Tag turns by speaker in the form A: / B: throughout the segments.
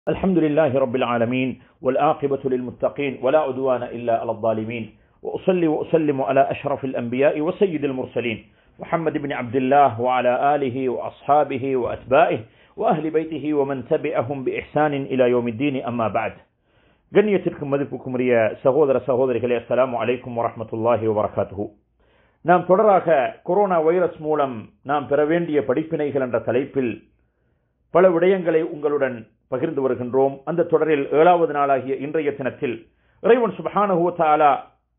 A: الحمد لله رب العالمين والآقبة للمتقين ولا عدوان إلا على الظالمين وأصلي وأسلم على أشرف الأنبياء وسيد المرسلين محمد بن عبد الله وعلى آله وأصحابه وأتباعه وأهل بيته ومن تبعهم بإحسان إلى يوم الدين أما بعد கண்ணியத்திற்கும் மதிப்புக்கும் உரிய சகோதர சகோதரிகளே அஸ்ஸலாமு அலைக்கும் வரஹ்மத்துல்லாஹி வபரகாத்துஹு நாம் தொடராக கொரோனா வைரஸ் மூலம் நாம் பெற வேண்டிய படிப்பினைகள் என்ற தலைப்பில் பல விடயங்களை உங்களுடன் பகிர்ந்து வருகின்றோம் அந்த தொடரில் ஏழாவது நாளாகிய இன்றைய தினத்தில் இறைவன் சுபஹானஹு தஆலா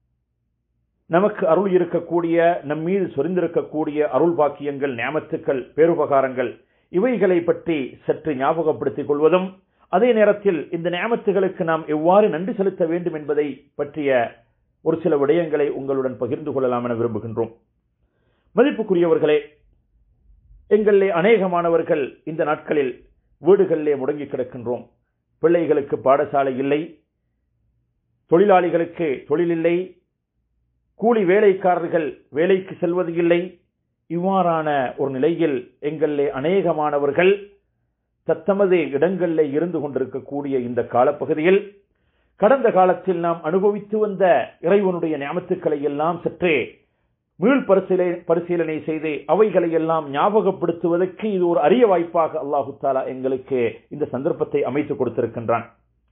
A: நமக்கு அருள் இருக்கக்கூடிய நம் மீது சொரிந்திருக்கக்கூடிய அருள் பாக்கியங்கள் ஞாமத்துக்கள் பேருபகாரங்கள் இவைகளை பற்றி சற்று ஞாபகப்படுத்திக் கொள்வதும் அதே நேரத்தில் இந்த ஞாமத்துகளுக்கு நாம் எவ்வாறு நன்றி செலுத்த வேண்டும் என்பதை பற்றிய ஒரு சில விடயங்களை உங்களுடன் பகிர்ந்து கொள்ளலாம் என விரும்புகின்றோம் மதிப்புக்குரியவர்களே எங்களிலே அநேகமானவர்கள் இந்த நாட்களில் வீடுகளிலே முடங்கி கிடக்கின்றோம் பிள்ளைகளுக்கு பாடசாலை இல்லை தொழிலாளிகளுக்கு தொழில் இல்லை கூலி வேலைக்காரர்கள் வேலைக்கு செல்வது இல்லை இவ்வாறான ஒரு நிலையில் எங்களிலே அநேகமானவர்கள் தத்தமது இடங்களிலே இருந்து கொண்டிருக்கக்கூடிய இந்த காலப்பகுதியில் கடந்த காலத்தில் நாம் அனுபவித்து வந்த இறைவனுடைய ஞாபகத்துக்களை எல்லாம் சற்றே மீள் பரிசீலனை பரிசீலனை செய்து அவைகளை எல்லாம் ஞாபகப்படுத்துவதற்கு இது ஒரு அரிய வாய்ப்பாக அல்லாஹு தாலா எங்களுக்கு இந்த சந்தர்ப்பத்தை அமைத்து கொடுத்திருக்கின்றான்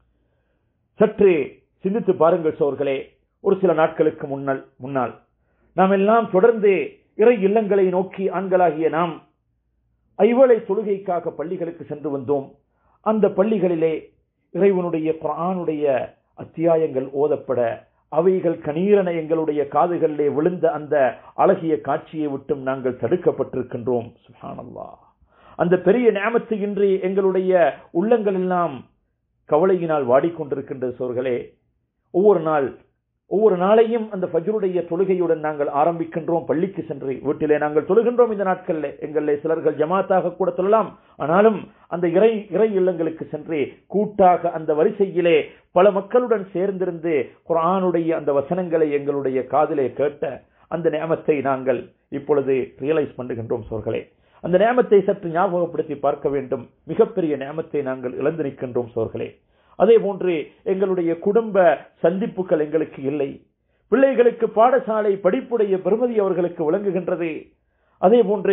A: சற்று சிந்தித்து பாருங்கள் சோர்களே ஒரு சில நாட்களுக்கு முன்னால் முன்னால் நாம் எல்லாம் தொடர்ந்து இறை இல்லங்களை நோக்கி ஆண்களாகிய நாம் ஐவளை தொழுகைக்காக பள்ளிகளுக்கு சென்று வந்தோம் அந்த பள்ளிகளிலே இறைவனுடைய குரானுடைய அத்தியாயங்கள் ஓதப்பட அவைகள் கணீரென எங்களுடைய காதுகளிலே விழுந்த அந்த அழகிய காட்சியை விட்டும் நாங்கள் தடுக்கப்பட்டிருக்கின்றோம் சுஹானல்லா அந்த பெரிய ஞாபத்து இன்றி எங்களுடைய உள்ளங்கள் எல்லாம் கவலையினால் வாடிக்கொண்டிருக்கின்ற சோர்களே ஒவ்வொரு நாள் ஒவ்வொரு நாளையும் அந்த ஃபஜ்ருடைய தொழுகையுடன் நாங்கள் ஆரம்பிக்கின்றோம் பள்ளிக்கு சென்று வீட்டிலே நாங்கள் தொழுகின்றோம் இந்த நாட்களில் எங்களிலே சிலர்கள் ஜமாத்தாக கூட தொழலாம் ஆனாலும் அந்த இறை இறை இல்லங்களுக்கு சென்று கூட்டாக அந்த வரிசையிலே பல மக்களுடன் சேர்ந்திருந்து குரானுடைய அந்த வசனங்களை எங்களுடைய காதிலே கேட்ட அந்த நியமத்தை நாங்கள் இப்பொழுது ரியலைஸ் பண்ணுகின்றோம் சோர்களே அந்த நியமத்தை சற்று ஞாபகப்படுத்தி பார்க்க வேண்டும் மிகப்பெரிய நியமத்தை நாங்கள் இழந்து நிற்கின்றோம் சோர்களே அதே போன்று எங்களுடைய குடும்ப சந்திப்புகள் எங்களுக்கு இல்லை பிள்ளைகளுக்கு பாடசாலை படிப்புடைய பெருமதி அவர்களுக்கு விளங்குகின்றது அதே போன்று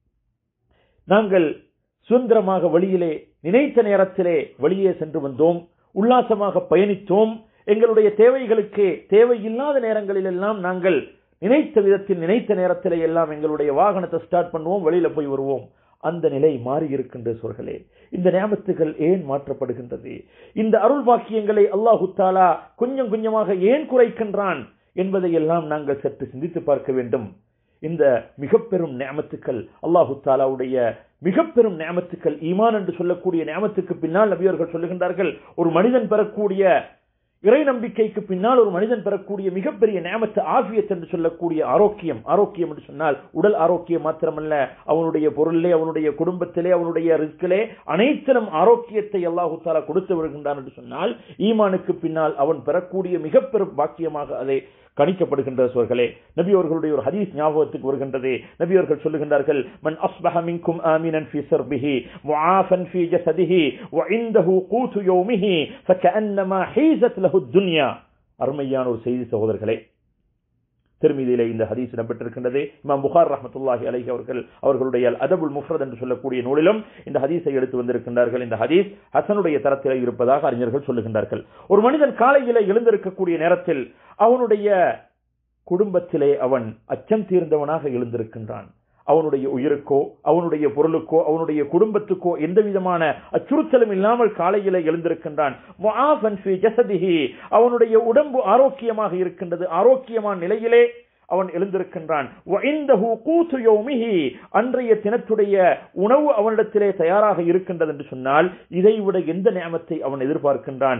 A: நாங்கள் சுதந்திரமாக வெளியிலே நினைத்த நேரத்திலே வெளியே சென்று வந்தோம் உல்லாசமாக பயணித்தோம் எங்களுடைய தேவைகளுக்கு தேவையில்லாத நேரங்களில் எல்லாம் நாங்கள் நினைத்த விதத்தில் நினைத்த நேரத்திலே எல்லாம் எங்களுடைய வாகனத்தை ஸ்டார்ட் பண்ணுவோம் வெளியில போய் வருவோம் அந்த நிலை மாறி இருக்கின்ற சொர்களே இந்த நியமத்துகள் ஏன் மாற்றப்படுகின்றது இந்த அருள் பாக்கியங்களை அல்லாஹு தாலா கொஞ்சம் கொஞ்சமாக ஏன் குறைக்கின்றான் என்பதை எல்லாம் நாங்கள் சற்று சிந்தித்து பார்க்க வேண்டும் இந்த மிக பெரும் நியமத்துக்கள் அல்லாஹு தாலாவுடைய மிக பெரும் நியமத்துக்கள் ஈமான் என்று சொல்லக்கூடிய நியமத்துக்கு பின்னால் நபியர்கள் சொல்லுகின்றார்கள் ஒரு மனிதன் பெறக்கூடிய இறை நம்பிக்கைக்கு பின்னால் ஒரு மனிதன் பெறக்கூடிய மிகப்பெரிய நேமத்து ஆபியத் என்று சொல்லக்கூடிய ஆரோக்கியம் ஆரோக்கியம் என்று சொன்னால் உடல் ஆரோக்கியம் மாத்திரமல்ல அவனுடைய பொருளிலே அவனுடைய குடும்பத்திலே அவனுடைய ரிஸ்கிலே அனைத்திலும் ஆரோக்கியத்தை அல்லாஹு தாலா கொடுத்து வருகின்றான் என்று சொன்னால் ஈமானுக்கு பின்னால் அவன் பெறக்கூடிய மிக பெரும் பாக்கியமாக அதை கணிக்கப்படுகின்ற சோர்களே நபி அவர்களுடைய ஒரு ஹதீஸ் ஞாபகத்துக்கு வருகின்றது நபி அவர்கள் சொல்லுகின்றார்கள் மன் அஸ்பஹ மின்கும் ஆமினன் ஃபி சர்பிஹி முஆஃபன் ஃபி ஜஸதிஹி வ இன்தஹு கூது யௌமிஹி ஃபகஅன்னமா ஹீஸத் லஹு துன்யா அருமையான ஒரு செய்தி சகோதரர்களே திருமதியிலே இந்த ஹதீஸ் இடம்பெற்றிருக்கின்றது இமாம் புகார் ரஹமத்துல்லாஹி அலைஹி அவர்கள் அவர்களுடைய அதபுல் முஃப்ரத் என்று சொல்லக்கூடிய நூலிலும் இந்த ஹதீஸை எடுத்து வந்திருக்கின்றார்கள் இந்த ஹதீஸ் ஹசனுடைய தரத்திலே இருப்பதாக அறிஞர்கள் சொல்லுகின்றார்கள் ஒரு மனிதன் காலையிலே எழுந்திருக்கக்கூடிய நேரத்தில் அவனுடைய குடும்பத்திலே அவன் அச்சம் தீர்ந்தவனாக எழுந்திருக்கின்றான் அவனுடைய உயிருக்கோ அவனுடைய பொருளுக்கோ அவனுடைய குடும்பத்துக்கோ எந்த விதமான அச்சுறுத்தலும் இல்லாமல் காலையில எழுந்திருக்கின்றான் அவனுடைய உடம்பு ஆரோக்கியமாக இருக்கின்றது ஆரோக்கியமான நிலையிலே அவன் எழுந்திருக்கின்றான் அன்றைய தினத்துடைய உணவு அவனிடத்திலே தயாராக இருக்கின்றது என்று சொன்னால் இதைவிட எந்த நியமத்தை அவன் எதிர்பார்க்கின்றான்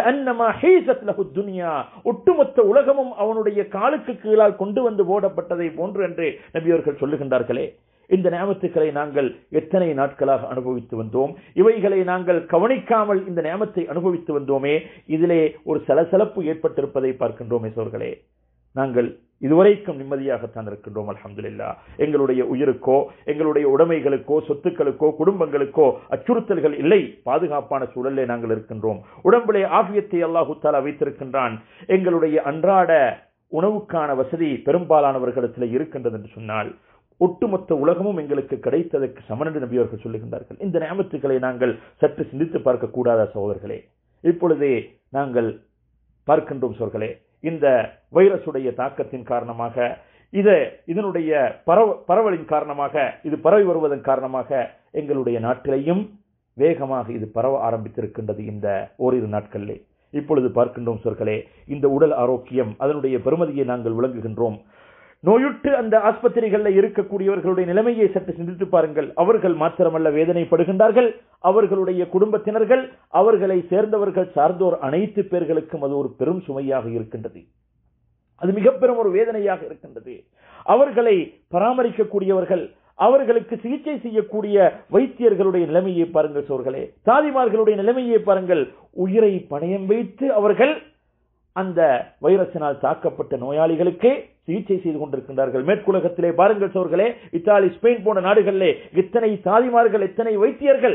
A: ஒட்டுமொத்த உலகமும் அவனுடைய காலுக்கு கீழால் கொண்டு வந்து போடப்பட்டதை போன்று என்று நபியவர்கள் சொல்லுகின்றார்களே இந்த நியமத்துக்களை நாங்கள் எத்தனை நாட்களாக அனுபவித்து வந்தோம் இவைகளை நாங்கள் கவனிக்காமல் இந்த நியமத்தை அனுபவித்து வந்தோமே இதிலே ஒரு சலசலப்பு ஏற்பட்டிருப்பதை பார்க்கின்றோமே சோர்களே நாங்கள் இதுவரைக்கும் நிம்மதியாகத்தான் இருக்கின்றோம் அல்ஹம்துலில்லா எங்களுடைய உயிருக்கோ எங்களுடைய உடைமைகளுக்கோ சொத்துக்களுக்கோ குடும்பங்களுக்கோ அச்சுறுத்தல்கள் இல்லை பாதுகாப்பான சூழலே நாங்கள் இருக்கின்றோம் உடம்பிலே ஆபியத்தை அல்லாஹு தாலா வைத்திருக்கின்றான் எங்களுடைய அன்றாட உணவுக்கான வசதி பெரும்பாலானவர்களிடத்தில் இருக்கின்றது என்று சொன்னால் ஒட்டுமொத்த உலகமும் எங்களுக்கு கிடைத்ததற்கு சமண நபி அவர்கள் சொல்லுகின்றார்கள் இந்த நியமத்துக்களை நாங்கள் சற்று சிந்தித்து பார்க்க கூடாதா சகோதரர்களே இப்பொழுதே நாங்கள் பார்க்கின்றோம் சோர்களே இந்த வைரசுடைய தாக்கத்தின் காரணமாக இது இதனுடைய பரவ பரவலின் காரணமாக இது பரவி வருவதன் காரணமாக எங்களுடைய நாட்டிலேயும் வேகமாக இது பரவ ஆரம்பித்திருக்கின்றது இந்த ஓரிரு நாட்களிலே இப்பொழுது பார்க்கின்றோம் சொற்களே இந்த உடல் ஆரோக்கியம் அதனுடைய பெருமதியை நாங்கள் விளங்குகின்றோம் நோயுற்று அந்த ஆஸ்பத்திரிகளில் இருக்கக்கூடியவர்களுடைய நிலைமையை சற்று சிந்தித்து பாருங்கள் அவர்கள் மாத்திரமல்ல வேதனைப்படுகின்றார்கள் அவர்களுடைய குடும்பத்தினர்கள் அவர்களை சேர்ந்தவர்கள் சார்ந்தோர் அனைத்து பேர்களுக்கும் அது ஒரு பெரும் சுமையாக இருக்கின்றது அது மிக பெரும் ஒரு வேதனையாக இருக்கின்றது அவர்களை பராமரிக்கக்கூடியவர்கள் அவர்களுக்கு சிகிச்சை செய்யக்கூடிய வைத்தியர்களுடைய நிலைமையை பாருங்கள் சோர்களே தாதிமார்களுடைய நிலைமையை பாருங்கள் உயிரை பணயம் வைத்து அவர்கள் அந்த வைரஸினால் தாக்கப்பட்ட நோயாளிகளுக்கு சிகிச்சை செய்து கொண்டிருக்கின்றார்கள் மேற்குலகத்திலே பாருங்கள் சோர்களே இத்தாலி ஸ்பெயின் போன்ற நாடுகளிலே எத்தனை தாதிமார்கள் எத்தனை வைத்தியர்கள்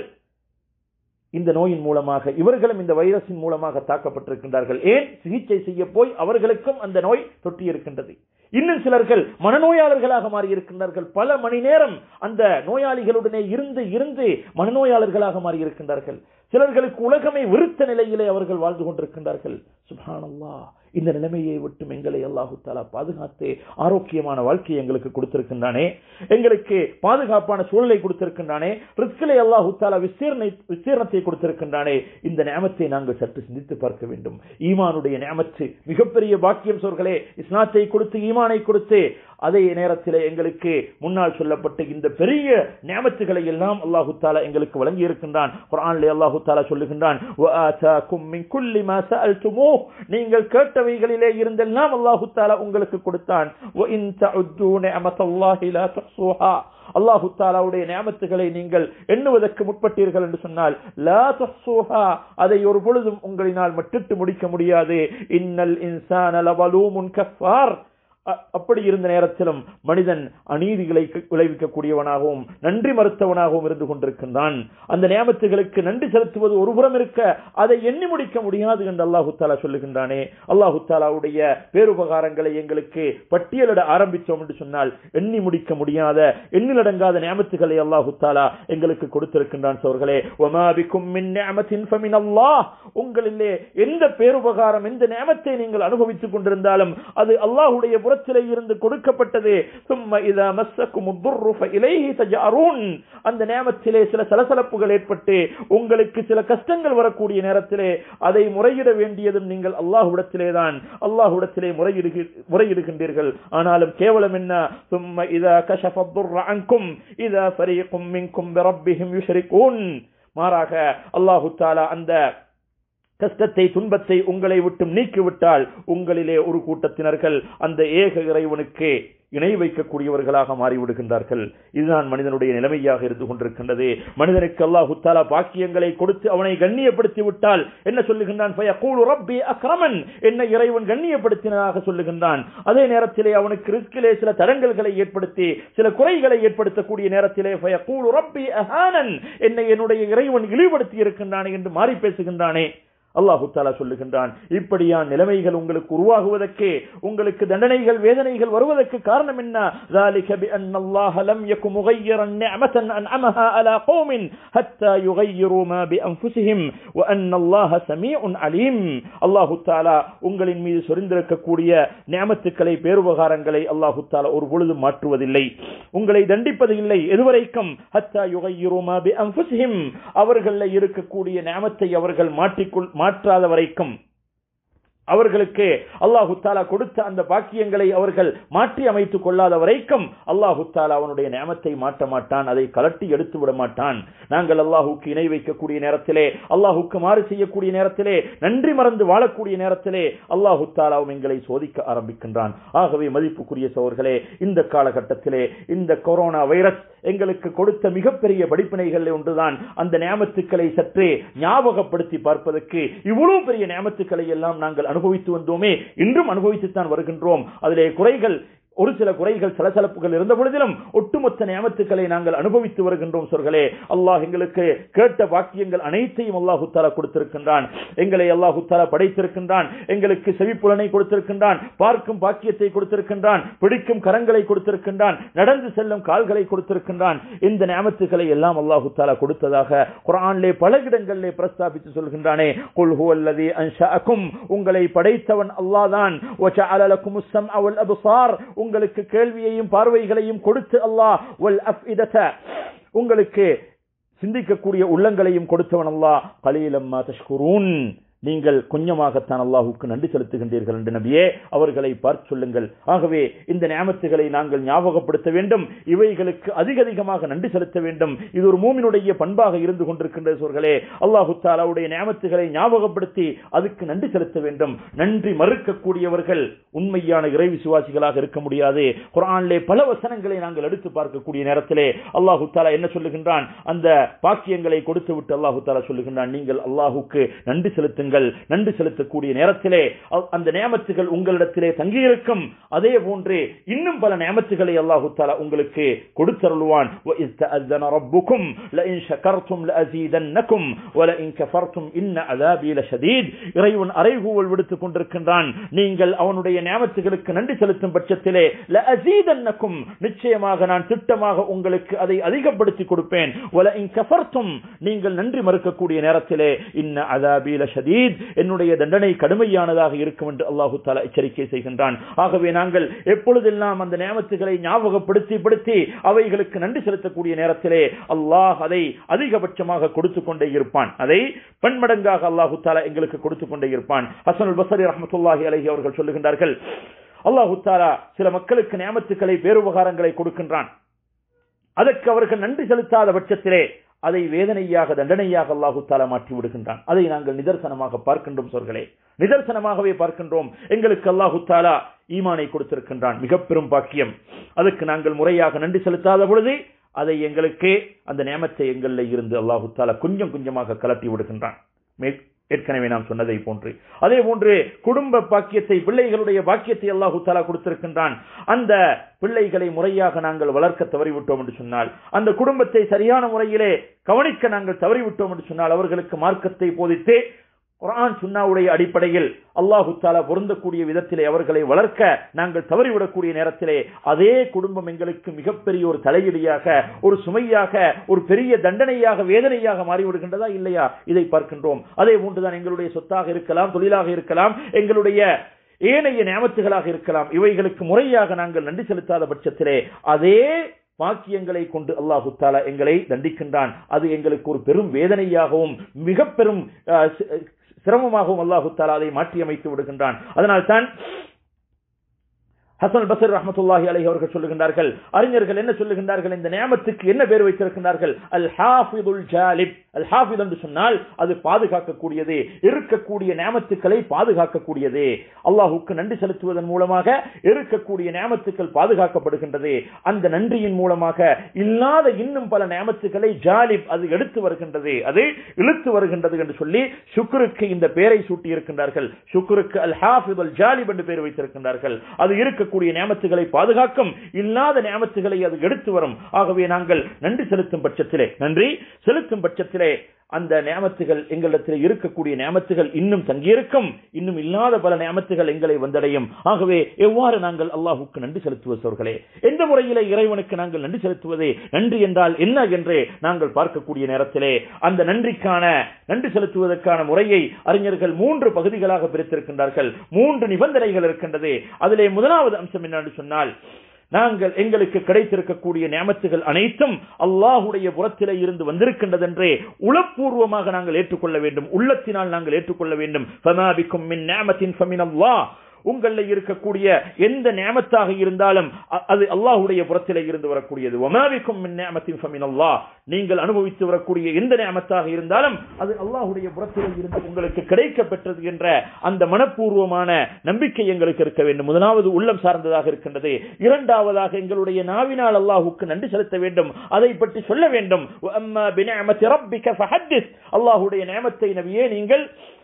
A: இந்த நோயின் மூலமாக இவர்களும் இந்த வைரஸின் மூலமாக தாக்கப்பட்டிருக்கின்றார்கள் ஏன் சிகிச்சை செய்ய போய் அவர்களுக்கும் அந்த நோய் தொட்டி இருக்கின்றது இன்னும் சிலர்கள் மனநோயாளர்களாக மாறி இருக்கின்றார்கள் பல மணி நேரம் அந்த நோயாளிகளுடனே இருந்து இருந்து மனநோயாளர்களாக மாறி இருக்கின்றார்கள் சிலர்களுக்கு உலகமே விருத்த நிலையிலே அவர்கள் வாழ்ந்து கொண்டிருக்கின்றார்கள் சுபானல்லா இந்த நிலைமையை விட்டும் எங்களை அல்லாஹு தாலா பாதுகாத்து ஆரோக்கியமான வாழ்க்கையை எங்களுக்கு கொடுத்திருக்கின்றானே எங்களுக்கு பாதுகாப்பான சூழலை கொடுத்திருக்கின்றானே ரிஸ்கிலே அல்லாஹு தாலா விசீர்ணை விசீர்ணத்தை கொடுத்திருக்கின்றானே இந்த நியமத்தை நாங்கள் சற்று சிந்தித்து பார்க்க வேண்டும் ஈமானுடைய நியமத்து மிகப்பெரிய பாக்கியம் சோர்களே இஸ்லாத்தை கொடுத்து ஈமானை கொடுத்து அதே நேரத்தில் எங்களுக்கு முன்னால் சொல்லப்பட்ட இந்த பெரிய நியமத்துகளை எல்லாம் அல்லாஹு தாலா எங்களுக்கு வழங்கி இருக்கின்றான் குரானிலே அல்லாஹு தாலா சொல்லுகின்றான் நீங்கள் கேட்டவைகளிலே இருந்தெல்லாம் அல்லாஹு தாலா உங்களுக்கு கொடுத்தான் அல்லாஹு தாலாவுடைய நியமத்துகளை நீங்கள் எண்ணுவதற்கு முற்பட்டீர்கள் என்று சொன்னால் அதை ஒரு பொழுதும் உங்களினால் மட்டிட்டு முடிக்க முடியாது இன்னல் இன்சான் லவலூமுன் கஃபார் அப்படி இருந்த நேரத்திலும் மனிதன் அநீதிகளை விளைவிக்கக்கூடியவனாகவும் நன்றி மறுத்தவனாகவும் இருந்து கொண்டிருக்கின்றான் அந்த நியமத்துகளுக்கு நன்றி செலுத்துவது ஒருபுறம் இருக்க அதை எண்ணி முடிக்க முடியாது என்று அல்லாஹு தாலா சொல்லுகின்றானே அல்லாஹு தாலாவுடைய பேருபகாரங்களை எங்களுக்கு பட்டியலிட ஆரம்பித்தோம் என்று சொன்னால் எண்ணி முடிக்க முடியாத எண்ணிலடங்காத நியமத்துகளை அல்லாஹு தாலா எங்களுக்கு கொடுத்திருக்கின்றான் சோர்களே உங்களிலே எந்த பேருபகாரம் எந்த நியமத்தை நீங்கள் அனுபவித்துக் கொண்டிருந்தாலும் அது அல்லாஹுடைய புறத்திலே இருந்து கொடுக்கப்பட்டது சும்மா இதா மஸ்ஸக்கும் இலைஹி தஜாரூன் அந்த நேமத்திலே சில சலசலப்புகள் ஏற்பட்டு உங்களுக்கு சில கஷ்டங்கள் வரக்கூடிய நேரத்திலே அதை முறையிட வேண்டியதும் நீங்கள் அல்லாஹ்விடத்திலே தான் அல்லாஹ்விடத்திலே முறையிடு முறையிடுகின்றீர்கள் ஆனாலும் கேவலம் என்ன சும்மா இதா கஷஃப அன்கும் இதா ஃபரீகும் மின்கும் பிரப்பிஹிம் யுஷ்ரிகூன் மாறாக அல்லாஹு தாலா அந்த கஷ்டத்தை துன்பத்தை உங்களை விட்டு நீக்கிவிட்டால் உங்களிலே ஒரு கூட்டத்தினர்கள் அந்த ஏக இறைவனுக்கு இணை வைக்கக்கூடியவர்களாக மாறிவிடுகின்றார்கள் இதுதான் மனிதனுடைய நிலைமையாக இருந்து கொண்டிருக்கின்றது மனிதனுக்கு அல்லாஹு தாலா பாக்கியங்களை கொடுத்து அவனை கண்ணியப்படுத்தி விட்டால் என்ன சொல்லுகின்றான் ரப்பி அக்ரமன் என்ன இறைவன் கண்ணியப்படுத்தினதாக சொல்லுகின்றான் அதே நேரத்திலே அவனுக்கு ரிஸ்கிலே சில தடங்கல்களை ஏற்படுத்தி சில குறைகளை ஏற்படுத்தக்கூடிய நேரத்திலே ரப்பி அஹானன் என்னை என்னுடைய இறைவன் இழிவுபடுத்தி இருக்கின்றானே என்று மாறி பேசுகின்றானே அல்லாஹு தாலா சொல்லுகின்றான் இப்படியான் நிலைமைகள் உங்களுக்கு உருவாகுவதற்கு உங்களுக்கு தண்டனைகள் வேதனைகள் வருவதற்கு காரணம் என்ன ذلك بأن الله لم يكن مغيرا نعمة أنعمها على قوم حتى يغيروا ما بأنفسهم وأن الله سميع عليم அல்லாஹு தாலா உங்களின் மீது சொரிந்திருக்கக்கூடிய நியமத்துக்களை பேருபகாரங்களை அல்லாஹு தாலா ஒரு பொழுது மாற்றுவதில்லை உங்களை தண்டிப்பது இல்லை எதுவரைக்கும் ஹத்தா யுகையிரு மா பிஅன்ஃபுஸிஹிம் அவர்களில் இருக்கக்கூடிய நியமத்தை அவர்கள் மாற்றிக்கொள் மாற்றாத வரைக்கும் அவர்களுக்கு அல்லாஹு தாலா கொடுத்த அந்த பாக்கியங்களை அவர்கள் மாற்றி அமைத்துக் கொள்ளாத வரைக்கும் அல்லாஹு தாலா அவனுடைய நியமத்தை மாற்ற மாட்டான் அதை கலட்டி எடுத்து விட மாட்டான் நாங்கள் அல்லாஹுக்கு இணை வைக்கக்கூடிய நேரத்திலே அல்லாஹுக்கு மாறு செய்யக்கூடிய நேரத்திலே நன்றி மறந்து வாழக்கூடிய நேரத்திலே அல்லாஹு தாலாவும் எங்களை சோதிக்க ஆரம்பிக்கின்றான் ஆகவே மதிப்புக்குரிய சோர்களே இந்த காலகட்டத்திலே இந்த கொரோனா வைரஸ் எங்களுக்கு கொடுத்த மிகப்பெரிய படிப்பினைகள் ஒன்றுதான் அந்த நியமத்துக்களை சற்றே ஞாபகப்படுத்தி பார்ப்பதற்கு இவ்வளவு பெரிய நியமத்துக்களை எல்லாம் நாங்கள் அனுபவித்து வந்தோமே இன்றும் அனுபவித்துத்தான் வருகின்றோம் அதிலே குறைகள் ஒரு சில குறைகள் சலசலப்புகள் இருந்த பொழுதிலும் ஒட்டுமொத்த நியமத்துக்களை நாங்கள் அனுபவித்து வருகின்றோம் சொர்களே அல்லாஹ் எங்களுக்கு கேட்ட பாக்கியங்கள் அனைத்தையும் அல்லாஹு தாலா கொடுத்திருக்கின்றான் எங்களை அல்லாஹு தாலா படைத்திருக்கின்றான் எங்களுக்கு செவிப்புலனை கொடுத்திருக்கின்றான் பார்க்கும் பாக்கியத்தை கொடுத்திருக்கின்றான் பிடிக்கும் கரங்களை கொடுத்திருக்கின்றான் நடந்து செல்லும் கால்களை கொடுத்திருக்கின்றான் இந்த நியமத்துக்களை எல்லாம் அல்லாஹு தாலா கொடுத்ததாக குரானிலே பல இடங்களிலே பிரஸ்தாபித்து சொல்கின்றானே குல் ஹுவல்லதி அன்ஷஅக்கும் உங்களை படைத்தவன் அல்லாஹ்தான் வஜஅல லக்குமுஸ் ஸம்அ வல் அப்சார் உங்களுக்கு கேள்வியையும் பார்வைகளையும் கொடுத்து அல்லாஹ் வல் அஃஇதத உங்களுக்கு சிந்திக்கக்கூடிய உள்ளங்களையும் கொடுத்தவன் அல்லாஹ் கலீலம்மா தஷ்குரூன் நீங்கள் கொஞ்சமாகத்தான் அல்லாஹுக்கு நன்றி செலுத்துகின்றீர்கள் என்று நபியே அவர்களை பார்த்து சொல்லுங்கள் ஆகவே இந்த நியமத்துகளை நாங்கள் ஞாபகப்படுத்த வேண்டும் இவைகளுக்கு அதிக அதிகமாக நன்றி செலுத்த வேண்டும் இது ஒரு மூமினுடைய பண்பாக இருந்து கொண்டிருக்கின்ற சோர்களே அல்லாஹு தாலாவுடைய நியமத்துகளை ஞாபகப்படுத்தி அதுக்கு நன்றி செலுத்த வேண்டும் நன்றி மறுக்கக்கூடியவர்கள் உண்மையான இறை விசுவாசிகளாக இருக்க முடியாது குரானிலே பல வசனங்களை நாங்கள் எடுத்து பார்க்கக்கூடிய நேரத்திலே அல்லாஹு தாலா என்ன சொல்லுகின்றான் அந்த பாக்கியங்களை கொடுத்து விட்டு அல்லாஹு தாலா சொல்லுகின்றான் நீங்கள் அல்லாஹுக்கு நன்றி செலுத்துங்கள் செலுத்துங்கள் நன்றி செலுத்தக்கூடிய நேரத்திலே அந்த நியமத்துகள் உங்களிடத்திலே தங்கியிருக்கும் அதே போன்று இன்னும் பல நியமத்துகளை அல்லாஹு தாலா உங்களுக்கு கொடுத்தருள்வான் ربكم لئن شكرتم لأزيدنكم ولئن كفرتم إن عذابي لشديد இறைவன் அறைகூவல் விடுத்துக் கொண்டிருக்கின்றான் நீங்கள் அவனுடைய நியமத்துகளுக்கு நன்றி செலுத்தும் பட்சத்திலே லஅஸீதன்னக்கும் நிச்சயமாக நான் திட்டமாக உங்களுக்கு அதை அதிகப்படுத்தி கொடுப்பேன் ولئن كفرتم நீங்கள் நன்றி மறுக்கக்கூடிய நேரத்திலே இன்ன அதாபி லஷதீத் என்னுடைய தண்டனை கடுமையானதாக இருக்கும் என்று அல்லாஹு தாலா எச்சரிக்கை செய்கின்றான் ஆகவே நாங்கள் எப்பொழுதெல்லாம் அந்த நியமத்துகளை ஞாபகப்படுத்தி படுத்தி அவைகளுக்கு நன்றி செலுத்தக்கூடிய நேரத்திலே அல்லாஹ் அதை அதிகபட்சமாக கொடுத்து கொண்டே இருப்பான் அதை பன்மடங்காக அல்லாஹு தாலா எங்களுக்கு கொடுத்து கொண்டே இருப்பான் ஹசனுல் பசரி ரஹமத்துல்லாஹி அலஹி அவர்கள் சொல்லுகின்றார்கள் அல்லாஹு தாலா சில மக்களுக்கு நியமத்துக்களை பேருபகாரங்களை கொடுக்கின்றான் அதற்கு அவர்கள் நன்றி செலுத்தாத பட்சத்திலே அதை வேதனையாக தண்டனையாக அல்லாஹு தாலா மாற்றி விடுகின்றான் அதை நாங்கள் நிதர்சனமாக பார்க்கின்றோம் சொர்களே நிதர்சனமாகவே பார்க்கின்றோம் எங்களுக்கு அல்லாஹு தாலா ஈமானை கொடுத்திருக்கின்றான் மிக பெரும் பாக்கியம் அதுக்கு நாங்கள் முறையாக நன்றி செலுத்தாத பொழுது அதை எங்களுக்கு அந்த நியமத்தை எங்களில் இருந்து அல்லாஹு தாலா கொஞ்சம் கொஞ்சமாக கலட்டி விடுகின்றான் ஏற்கனவே நாம் சொன்னதை போன்று அதே போன்று குடும்ப பாக்கியத்தை பிள்ளைகளுடைய பாக்கியத்தை அல்லாஹு தாலா கொடுத்திருக்கின்றான் அந்த பிள்ளைகளை முறையாக நாங்கள் வளர்க்க தவறிவிட்டோம் என்று சொன்னால் அந்த குடும்பத்தை சரியான முறையிலே கவனிக்க நாங்கள் தவறிவிட்டோம் என்று சொன்னால் அவர்களுக்கு மார்க்கத்தை போதித்து குரான் சுன்னாவுடைய அடிப்படையில் அல்லாஹு தாலா பொருந்தக்கூடிய விதத்திலே அவர்களை வளர்க்க நாங்கள் தவறிவிடக்கூடிய நேரத்திலே அதே குடும்பம் எங்களுக்கு மிகப்பெரிய ஒரு தலையீடியாக ஒரு சுமையாக ஒரு பெரிய தண்டனையாக வேதனையாக மாறிவிடுகின்றதா இல்லையா இதை பார்க்கின்றோம் அதே போன்றுதான் எங்களுடைய சொத்தாக இருக்கலாம் தொழிலாக இருக்கலாம் எங்களுடைய ஏனைய நியமத்துகளாக இருக்கலாம் இவைகளுக்கு முறையாக நாங்கள் நன்றி செலுத்தாத பட்சத்திலே அதே வாக்கியங்களை கொண்டு அல்லாஹு தாலா எங்களை தண்டிக்கின்றான் அது எங்களுக்கு ஒரு பெரும் வேதனையாகவும் மிக பெரும் சிரமமாகவும் அல்லாஹு தாலா அதை மாற்றி அமைத்து விடுகின்றான் அதனால் தான் ஹசன் பசர் ரஹமத்துல்லாஹி அலஹி அவர்கள் சொல்லுகின்றார்கள் அறிஞர்கள் என்ன சொல்லுகின்றார்கள் இந்த நியமத்துக்கு என்ன பேர் வைத்திருக்கின்றார்கள் அல் ஹாஃபிதுல் ஜாலிப் அல் ஹாஃபித் என்று சொன்னால் அது பாதுகாக்கக்கூடியது இருக்கக்கூடிய நியமத்துக்களை பாதுகாக்கக்கூடியது அல்லாஹுக்கு நன்றி செலுத்துவதன் மூலமாக இருக்கக்கூடிய நியமத்துக்கள் பாதுகாக்கப்படுகின்றது அந்த நன்றியின் மூலமாக இல்லாத இன்னும் பல நியமத்துக்களை ஜாலிப் அது எடுத்து வருகின்றது அது இழுத்து வருகின்றது என்று சொல்லி சுக்ருக்கு இந்த பெயரை சூட்டி இருக்கின்றார்கள் சுக்ருக்கு அல் ஹாஃபித் அல் ஜாலிப் என்று பெயர் வைத்திருக்கின்றார்கள் அது இருக்க இருக்கக்கூடிய நியமத்துகளை பாதுகாக்கும் இல்லாத நியமத்துகளை அது எடுத்து வரும் ஆகவே நாங்கள் நன்றி செலுத்தும் பட்சத்திலே நன்றி செலுத்தும் பட்சத்திலே அந்த நியமத்துகள் எங்களிடத்தில் இருக்கக்கூடிய நியமத்துகள் இன்னும் தங்கியிருக்கும் இன்னும் இல்லாத பல நியமத்துகள் எங்களை வந்தடையும் ஆகவே எவ்வாறு நாங்கள் அல்லாஹுக்கு நன்றி செலுத்துவதோர்களே எந்த முறையிலே இறைவனுக்கு நாங்கள் நன்றி செலுத்துவதே நன்றி என்றால் என்ன என்றே நாங்கள் பார்க்கக்கூடிய நேரத்திலே அந்த நன்றிக்கான நன்றி செலுத்துவதற்கான முறையை அறிஞர்கள் மூன்று பகுதிகளாக பிரித்திருக்கின்றார்கள் மூன்று நிபந்தனைகள் இருக்கின்றது அதிலே முதலாவது அம்சம் என்னன்னு சொன்னால் நாங்கள் எங்களுக்கு கிடைத்திருக்கக்கூடிய நியமத்துகள் அனைத்தும் அல்லாஹுடைய புறத்திலே இருந்து வந்திருக்கின்றது என்றே உளப்பூர்வமாக நாங்கள் ஏற்றுக்கொள்ள வேண்டும் உள்ளத்தினால் நாங்கள் ஏற்றுக்கொள்ள வேண்டும் ஃபமாபிக்கும் மின் நியமத்தின் ஃபமின் அல்லாஹ் உங்கள இருக்கக்கூடிய எந்த நியமத்தாக இருந்தாலும் அது அல்லாஹுடைய புறத்திலே இருந்து வரக்கூடியது ஒமாவிக்கும் மின் நியமத்தின் ஃபமின் அல்லாஹ் நீங்கள் அனுபவித்து வரக்கூடிய எந்த நியமத்தாக இருந்தாலும் அது அல்லாஹுடைய புறத்திலே இருந்து உங்களுக்கு கிடைக்க பெற்றது என்ற அந்த மனப்பூர்வமான நம்பிக்கை எங்களுக்கு இருக்க வேண்டும் முதலாவது உள்ளம் சார்ந்ததாக இருக்கின்றது இரண்டாவதாக எங்களுடைய நாவினால் அல்லாஹுக்கு நன்றி செலுத்த வேண்டும் அதை பற்றி சொல்ல வேண்டும் அல்லாஹுடைய நியமத்தை நபியே நீங்கள்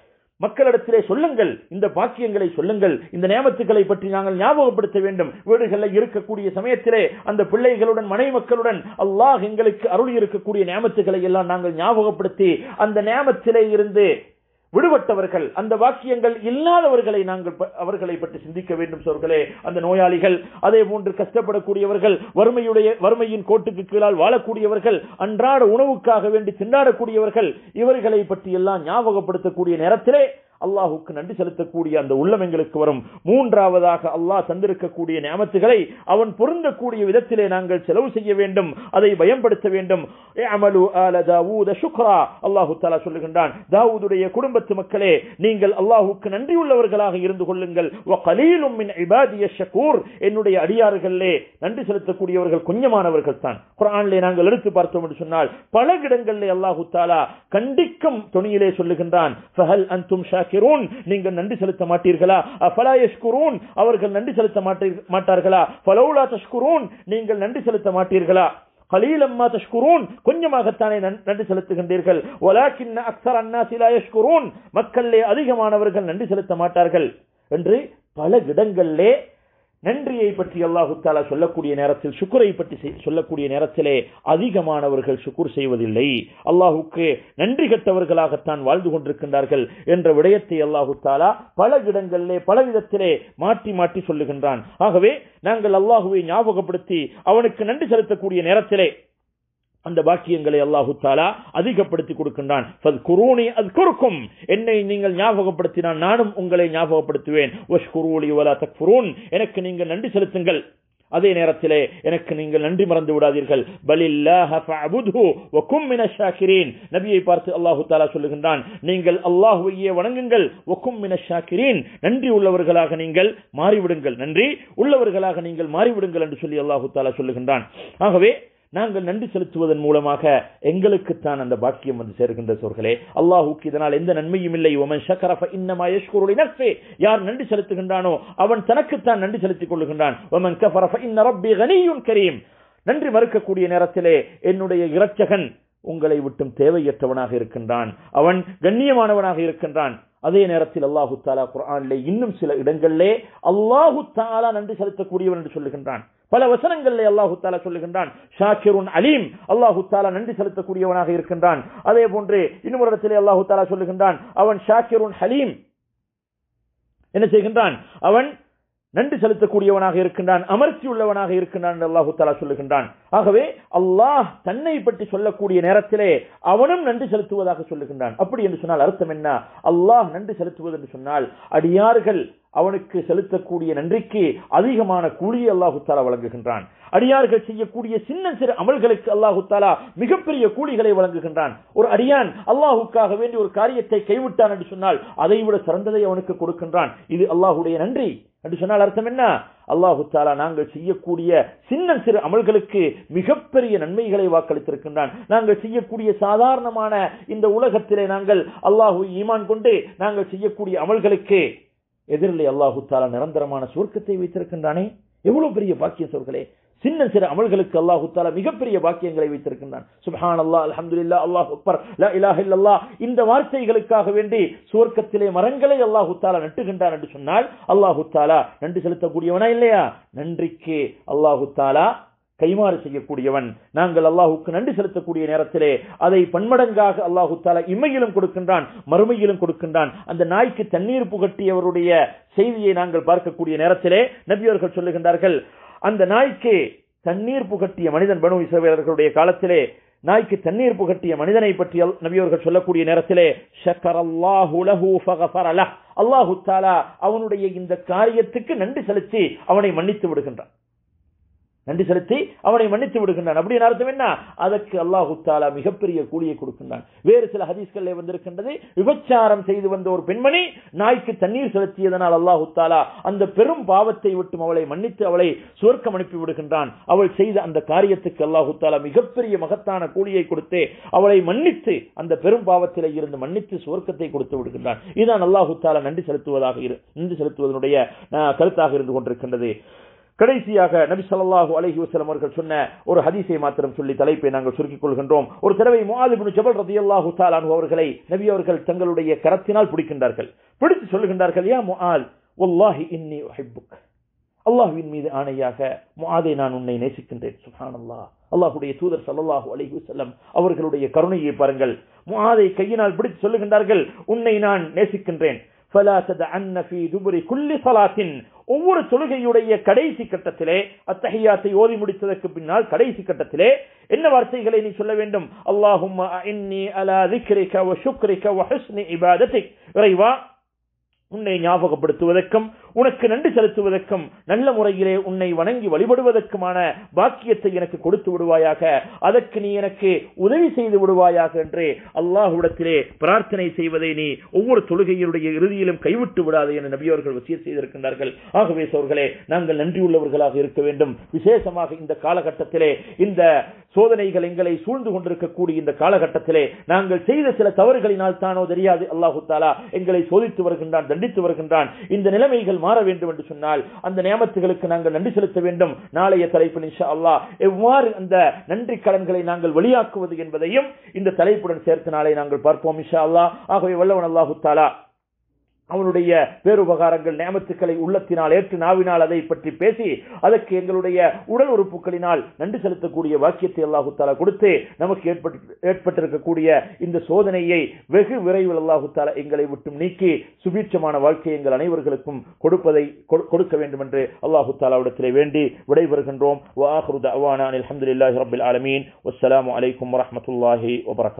A: மக்களிடத்திலே சொல்லுங்கள் இந்த பாக்கியங்களை சொல்லுங்கள் இந்த நேமத்துக்களை பற்றி நாங்கள் ஞாபகப்படுத்த வேண்டும் வீடுகளில் இருக்கக்கூடிய சமயத்திலே அந்த பிள்ளைகளுடன் மனை மக்களுடன் அல்லாஹ் எங்களுக்கு அருள் இருக்கக்கூடிய நேமத்துக்களை எல்லாம் நாங்கள் ஞாபகப்படுத்தி அந்த நேமத்திலே இருந்து விடுபட்டவர்கள் அந்த வாக்கியங்கள் இல்லாதவர்களை நாங்கள் ப- அவர்களை பற்றி சிந்திக்க வேண்டும் சோர்களே அந்த நோயாளிகள் அதே போன்று கஷ்டப்படக்கூடியவர்கள் வறுமையுடைய வறுமையின் கோட்டுக்கு கீழால் வாழக்கூடியவர்கள் அன்றாட உணவுக்காக வேண்டி திண்டாடக்கூடியவர்கள் இவர்களை பற்றி எல்லாம் ஞாபகப்படுத்தக்கூடிய நேரத்திலே அல்லாஹுக்கு நன்றி செலுத்தக்கூடிய அந்த உள்ளம் எங்களுக்கு வரும் மூன்றாவதாக அல்லாஹ் தந்திருக்கக்கூடிய நியமத்துகளை அவன் பொருந்தக்கூடிய விதத்திலே நாங்கள் செலவு செய்ய வேண்டும் அதை பயன்படுத்த வேண்டும் இஅமலு ஆல தாவூத ஷுக்ரா அல்லாஹு தஆலா சொல்லுகின்றான் தாவூதுடைய குடும்பத்து மக்களே நீங்கள் அல்லாஹுக்கு நன்றியுள்ளவர்களாக இருந்து கொள்ளுங்கள் வ கலீலும் மின் இபாதிய ஷக்கூர் என்னுடைய அடியார்களே நன்றி செலுத்தக்கூடியவர்கள் கொஞ்சமானவர்கள் தான் குர்ஆனிலே நாங்கள் எடுத்து பார்த்தோம் என்று சொன்னால் பல இடங்களிலே அல்லாஹு தஆலா கண்டிக்கும் துணியிலே சொல்லுகின்றான் ஃபஹல் அன்தும் ஷாக்கிரூன் நீங்கள் நன்றி செலுத்த மாட்டீர்களா அஃபலா யஷ்குரூன் அவர்கள் நன்றி செலுத்த மாட்டீர்- மாட்டார்களா ஃபலௌலா தஷ்குரூன் நீங்கள் நன்றி செலுத்த மாட்டீர்களா கலீலம்மா தஷ்குரூன் கொஞ்சமாகத்தானே நன்- நன்றி செலுத்துகின்றீர்கள் வலாக்கின்ன அக்ஸர் அன்னாசி லா யஷ்குரூன் மக்களிலே அதிகமானவர்கள் நன்றி செலுத்த மாட்டார்கள் என்று பல இடங்களிலே நன்றியை பற்றி அல்லாஹு தாலா சொல்லக்கூடிய நேரத்தில் சுக்குரை பற்றி செய்- சொல்லக்கூடிய நேரத்திலே அதிகமானவர்கள் சுக்குர் செய்வதில்லை அல்லாஹுக்கு நன்றி கெட்டவர்களாகத்தான் வாழ்ந்து கொண்டிருக்கின்றார்கள் என்ற விடயத்தை அல்லாஹு தாலா பல இடங்களிலே பல விதத்திலே மாற்றி மாற்றி சொல்லுகின்றான் ஆகவே நாங்கள் அல்லாஹுவை ஞாபகப்படுத்தி அவனுக்கு நன்றி செலுத்தக்கூடிய நேரத்திலே அந்த பாக்கியங்களை அல்லாஹு தாலா அதிகப்படுத்தி கொடுக்கின்றான் ஃபத்குரூனி அத்குருக்கும் என்னை நீங்கள் ஞாபகப்படுத்தினால் நானும் உங்களை ஞாபகப்படுத்துவேன் வஷ்குரூலி வலா தக்ஃபுரூன் எனக்கு நீங்கள் நன்றி செலுத்துங்கள் அதே நேரத்திலே எனக்கு நீங்கள் நன்றி மறந்து விடாதீர்கள் பலில்லாஹ ஃபஅபுத்ஹு வகும் மினஷ் ஷாக்கிரீன் நபியை பார்த்து அல்லாஹு தஆலா சொல்லுகின்றான் நீங்கள் அல்லாஹ்வையே வணங்குங்கள் வகும் மினஷ் ஷாக்கிரீன் நன்றி உள்ளவர்களாக நீங்கள் மாறிவிடுங்கள் நன்றி உள்ளவர்களாக நீங்கள் மாறிவிடுங்கள் என்று சொல்லி அல்லாஹு தஆலா சொல்லுகின்றான் ஆகவே நாங்கள் நன்றி செலுத்துவதன் மூலமாக எங்களுக்குத்தான் அந்த பாக்கியம் வந்து சேர்கின்ற சோர்களே அல்லாஹுக்கு இதனால் எந்த நன்மையும் இல்லை ஒமன் ஷக்கரஃப இன்னமா யஷ்குரு நஃபே யார் நன்றி செலுத்துகின்றானோ அவன் தனக்குத்தான் நன்றி செலுத்திக் கொள்ளுகின்றான் ஒமன் கஃபரஃப இன்ன ரப்பி கனியுன் கரீம் நன்றி மறுக்கக்கூடிய நேரத்திலே என்னுடைய இரட்சகன் உங்களை விட்டும் தேவையற்றவனாக இருக்கின்றான் அவன் கண்ணியமானவனாக இருக்கின்றான் அதே நேரத்தில் அல்லாஹு தாலா குர்ஆனிலே இன்னும் சில இடங்களிலே அல்லாஹு தாலா நன்றி செலுத்தக்கூடியவன் என்று சொல்லுகின்றான் பல வசனங்களிலே அல்லாஹு தாலா சொல்லுகின்றான் ஷாக்கிருன் அலீம் அல்லாஹு தாலா நன்றி செலுத்தக்கூடியவனாக இருக்கின்றான் அதே போன்று இன்னும் ஒரு இடத்திலே அல்லாஹு தாலா சொல்லுகின்றான் அவன் ஷாக்கிருன் ஹலீம் என்ன செய்கின்றான் அவன் நன்றி செலுத்தக்கூடியவனாக இருக்கின்றான் அமர்ச்சி உள்ளவனாக இருக்கின்றான் என்று அல்லாஹு தாலா சொல்லுகின்றான் ஆகவே அல்லாஹ் தன்னை பற்றி சொல்லக்கூடிய நேரத்திலே அவனும் நன்றி செலுத்துவதாக சொல்லுகின்றான் அப்படி என்று சொன்னால் அர்த்தம் என்ன அல்லாஹ் நன்றி செலுத்துவது என்று சொன்னால் அடியார்கள் அவனுக்கு செலுத்தக்கூடிய நன்றிக்கு அதிகமான கூலியை அல்லாஹு தாலா வழங்குகின்றான் அடியார்கள் செய்யக்கூடிய சின்ன சிறு அமல்களுக்கு அல்லாஹு தாலா மிகப்பெரிய கூலிகளை வழங்குகின்றான் ஒரு அடியான் அல்லாஹுக்காக வேண்டி ஒரு காரியத்தை கைவிட்டான் என்று சொன்னால் அதை விட சிறந்ததை அவனுக்கு கொடுக்கின்றான் இது அல்லாஹுடைய நன்றி என்று சொன்னால் அர்த்தம் என்ன அல்லாஹு தாலா நாங்கள் செய்யக்கூடிய சின்ன சிறு அமல்களுக்கு மிகப்பெரிய நன்மைகளை வாக்களித்திருக்கின்றான் நாங்கள் செய்யக்கூடிய சாதாரணமான இந்த உலகத்திலே நாங்கள் அல்லாஹு ஈமான் கொண்டு நாங்கள் செய்யக்கூடிய அமல்களுக்கு எதிரிலே அல்லாஹு தாலா நிரந்தரமான சுவர்க்கத்தை வைத்திருக்கின்றானே எவ்வளவு பெரிய பாக்கிய சொற்களே சின்ன சிறு அமல்களுக்கு அல்லாஹு தாலா மிகப்பெரிய பாக்கியங்களை வைத்திருக்கின்றான் சுப்ஹான் அல்லாஹ் அல்ஹம்துலில்லா அல்லாஹ் அக்பர் லா இலாஹ இல்லல்லாஹ் இந்த வார்த்தைகளுக்காக வேண்டி சுவர்க்கத்திலே மரங்களை அல்லாஹு தாலா நட்டுகின்றான் என்று சொன்னால் அல்லாஹு தாலா நன்றி செலுத்தக்கூடியவனா இல்லையா நன்றிக்கு அல்லாஹு தாலா கைமாறு செய்யக்கூடியவன் நாங்கள் அல்லாஹுக்கு நன்றி செலுத்தக்கூடிய நேரத்திலே அதை பன்மடங்காக அல்லாஹு தாலா இம்மையிலும் கொடுக்கின்றான் மறுமையிலும் கொடுக்கின்றான் அந்த நாய்க்கு தண்ணீர் புகட்டியவருடைய செய்தியை நாங்கள் பார்க்கக்கூடிய நேரத்திலே நபியவர்கள் சொல்லுகின்றார்கள் அந்த நாய்க்கு தண்ணீர் புகட்டிய மனிதன் பனு இஸ்ரவேலர்களுடைய காலத்திலே நாய்க்கு தண்ணீர் புகட்டிய மனிதனை பற்றி அல்- நபியவர்கள் சொல்லக்கூடிய நேரத்திலே ஷக்கரல்லாஹு லஹு ஃபகஃபர லஹ். அல்லாஹு தாலா அவனுடைய இந்த காரியத்துக்கு நன்றி செலுத்தி அவனை மன்னித்து விடுகின்றான் நன்றி செலுத்தி அவனை மன்னித்து விடுகின்றான் அப்படின்னு அர்த்தம் என்ன அதற்கு அல்லாஹு தாலா மிகப்பெரிய கூலியை கொடுக்கின்றான் வேறு சில ஹதீஸ்களிலே வந்திருக்கின்றது விபச்சாரம் செய்து வந்த ஒரு பெண்மணி நாய்க்கு தண்ணீர் செலுத்தியதனால் அல்லாஹு தாலா அந்த பெரும் பாவத்தை விட்டும் அவளை மன்னித்து அவளை சுவர்க்கம் அனுப்பி விடுகின்றான் அவள் செய்த அந்த காரியத்துக்கு அல்லாஹு தாலா மிகப்பெரிய மகத்தான கூலியை கொடுத்து அவளை மன்னித்து அந்த பெரும் பாவத்திலே இருந்து மன்னித்து சுவர்க்கத்தை கொடுத்து விடுகின்றான் இதுதான் அல்லாஹு தாலா நன்றி செலுத்துவதாக இரு நன்றி செலுத்துவதனுடைய அஹ், கருத்தாக இருந்து கொண்டிருக்கின்றது கடைசியாக நபி ஸல்லல்லாஹு அலைஹி வஸல்லம் அவர்கள் சொன்ன ஒரு ஹதீஸை மாத்திரம் சொல்லி தலைப்பை நாங்கள் சுருக்கிக் கொள்கின்றோம் ஒரு தடவை முஆத் இப்னு ஜபல் ரலியல்லாஹு தஆலா அன்ஹு அவர்களை நபி அவர்கள் தங்களுடைய கரத்தினால் பிடிக்கின்றார்கள் பிடித்து சொல்லுகின்றார்கள் யா முஆத் வல்லாஹி இன்னி உஹிப்புக் அல்லாஹ்வின் மீது ஆணையாக முஆதை நான் உன்னை நேசிக்கின்றேன் சுப்ஹானல்லாஹ் அல்லாஹ்வுடைய தூதர் ஸல்லல்லாஹு அலைஹி வஸல்லம் அவர்களுடைய கருணையை பாருங்கள் முஆதை கையினால் பிடித்து சொல்லுகின்றார்கள் உன்னை நான் நேசிக்கின்றேன் فلا تدعن في دبر كل صلاة ஒவ்வொரு தொழுகையுடைய கடைசி கட்டத்திலே அத்தஹியாத்தை ஓதி முடித்ததற்கு பின்னால் கடைசி கட்டத்திலே என்ன வார்த்தைகளை நீ சொல்ல வேண்டும் அல்லாஹும்ம இன்னி அலா ذிக்ரிக வ ஷுக்ரிக வ ஹுஸ்னி இபாதத்திக் இறைவா உன்னை ஞாபகப்படுத்துவதற்கும் உனக்கு நன்றி செலுத்துவதற்கும் நல்ல முறையிலே உன்னை வணங்கி வழிபடுவதற்குமான பாக்கியத்தை எனக்கு கொடுத்து விடுவாயாக அதற்கு நீ எனக்கு உதவி செய்து விடுவாயாக என்று அல்லாஹ்விடத்திலே பிரார்த்தனை செய்வதை நீ ஒவ்வொரு தொழுகையினுடைய இறுதியிலும் கைவிட்டு விடாதே என நபியவர்கள் வசிய செய்திருக்கின்றார்கள் ஆகவே சோர்களே நாங்கள் நன்றியுள்ளவர்களாக இருக்க வேண்டும் விசேஷமாக இந்த காலகட்டத்திலே இந்த சோதனைகள் எங்களை சூழ்ந்து கொண்டிருக்கக்கூடிய இந்த காலகட்டத்திலே நாங்கள் செய்த சில தவறுகளினால் தானோ தெரியாது அல்லாஹு தாலா எங்களை சோதித்து வருகின்றான் தண்டித்து வருகின்றான் இந்த நிலைமைகள் மாற வேண்டும் என்று சொன்னால் அந்த நியமத்துகளுக்கு நாங்கள் நன்றி செலுத்த வேண்டும் நாளைய தலைப்பில் இன்ஷா அல்லாஹ் எவ்வாறு அந்த நன்றி கடன்களை நாங்கள் வெளியாக்குவது என்பதையும் இந்த தலைப்புடன் சேர்த்து நாளை நாங்கள் பார்ப்போம் இன்ஷா அல்லாஹ் ஆகவே வல்லவன் அல்லாஹு தாலா அவனுடைய பேருபகாரங்கள் நேமத்துக்களை உள்ளத்தினால் ஏற்று நாவினால் அதை பற்றி பேசி அதற்கு எங்களுடைய உடல் உறுப்புகளினால் நன்றி செலுத்தக்கூடிய வாக்கியத்தை அல்லாஹு தாலா கொடுத்து நமக்கு ஏற்பட்டு ஏற்பட்டிருக்கக்கூடிய இந்த சோதனையை வெகு விரைவில் அல்லாஹு தாலா எங்களை விட்டும் நீக்கி சுபீட்சமான வாழ்க்கையை எங்கள் அனைவர்களுக்கும் கொடுப்பதை கொடு- கொடுக்க வேண்டும் என்று அல்லாஹு தாலாவிடத்திலே வேண்டி விடைபெறுகின்றோம் வாஹ்ரு தஅவானா அல்ஹம்துலில்லாஹி ரப்பில் ஆலமீன் வஸ்ஸலாமு அலைக்கும் வரஹ்மத்துல்லாஹி வபரகாத்துஹு